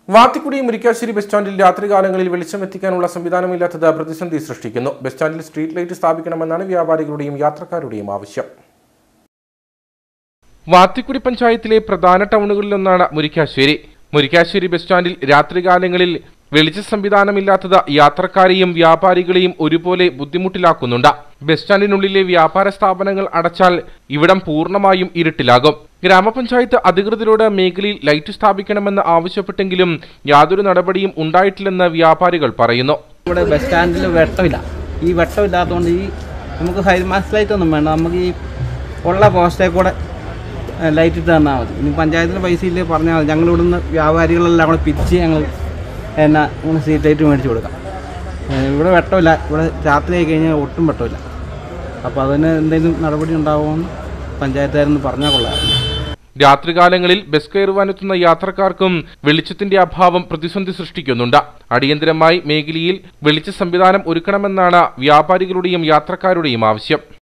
Vathikudy Murickassery bus സ്റ്റാൻഡിൽ രാത്രികാലങ്ങളിൽ വെളിച്ചം എത്തിക്കാനുള്ള സംവിധാനമില്ലാത്തത് പ്രതിസന്ധി സൃഷ്ടിക്കുന്നു ബസ് സ്റ്റാൻഡിൽ സ്ട്രീറ്റ് ലൈറ്റ് സ്ഥാപിക്കണമെന്നാണ് വ്യാപാരികളുടെയും യാത്രക്കാരുടെയും ആവശ്യം വാത്തിക്കുടി പഞ്ചായത്തിലെ പ്രധാന ടൗണുകളിലൊന്നാണ് മുരിക്കാശ്ശേരി മുരിക്കാശ്ശേരി ബസ് സ്റ്റാൻഡിൽ രാത്രികാലങ്ങളിൽ വെളിച്ച സംവിധാനമില്ലാത്തത് യാത്രക്കാരെയും വ്യാപാരികളെയും ഒരുപോലെ ബുദ്ധിമുട്ടിലാക്കുന്നുണ്ട് ബസ് സ്റ്റാൻഡിനുള്ളിലെ വ്യാപാര സ്ഥാപനങ്ങൾ അടച്ചാൽ ഇവിടം പൂർണ്ണമായും ഇരുട്ടിലാകും ഗ്രാമപഞ്ചായത്ത് അധികൃതരോട് മേഖലയിൽ ലൈറ്റ് സ്ഥാപിക്കണമെന്ന് ആവശ്യപ്പെട്ടെങ്കിലും യാതൊരു നടപടിയും ഉണ്ടായിട്ടില്ലെന്ന് വ്യാപാരികൾ പറയുന്നു ഇവിടെ ബസ് സ്റ്റാൻഡിൽ വെട്ടമില്ല ഈ വെട്ടമില്ലാത്തതുകൊണ്ട് ഈ നമുക്ക് ഹൈമാസ് ലൈറ്റ് ഒന്നും വേണ്ട നമുക്ക് ഈ ഉള്ള പോസ്റ്റേ കൂടെ ഏഹ്, ലൈറ്റ് ഇട്ട് തന്നാൽ മതി ഇനി പഞ്ചായത്തിന് പൈസ ഇല്ലേ പറഞ്ഞാൽ മതി ഞങ്ങൾ ഇവിടുന്ന് വ്യാപാരികളെല്ലാം കൂടെ പിരിച്ച് ഞങ്ങൾ എന്നാ ഇങ്ങനെ സ്ട്രീറ്റ് ലൈറ്റ് മേടിച്ച് കൊടുക്കാം ഏഹ്, ഇവിടെ വെട്ടമില്ല ഇവിടെ രാത്രി ആയി കഴിഞ്ഞാൽ ഒട്ടും വെട്ടമില്ല അപ്പോൾ അതിന് എന്തെങ്കിലും നടപടി ഉണ്ടാവുമെന്ന് പഞ്ചായത്തുകാരെന്ന് പറഞ്ഞാൽ കൊള്ളാമായിരുന്നു രാത്രികാലങ്ങളിൽ ബസ് കയറുവാനെത്തുന്ന യാത്രക്കാർക്കും വെളിച്ചത്തിന്റെ അഭാവം പ്രതിസന്ധി സൃഷ്ടിക്കുന്നുണ്ട് അടിയന്തരമായി മേഖലയിൽ വെളിച്ച സംവിധാനം ഒരുക്കണമെന്നാണ് വ്യാപാരികളുടെയും യാത്രക്കാരുടെയും ആവശ്യം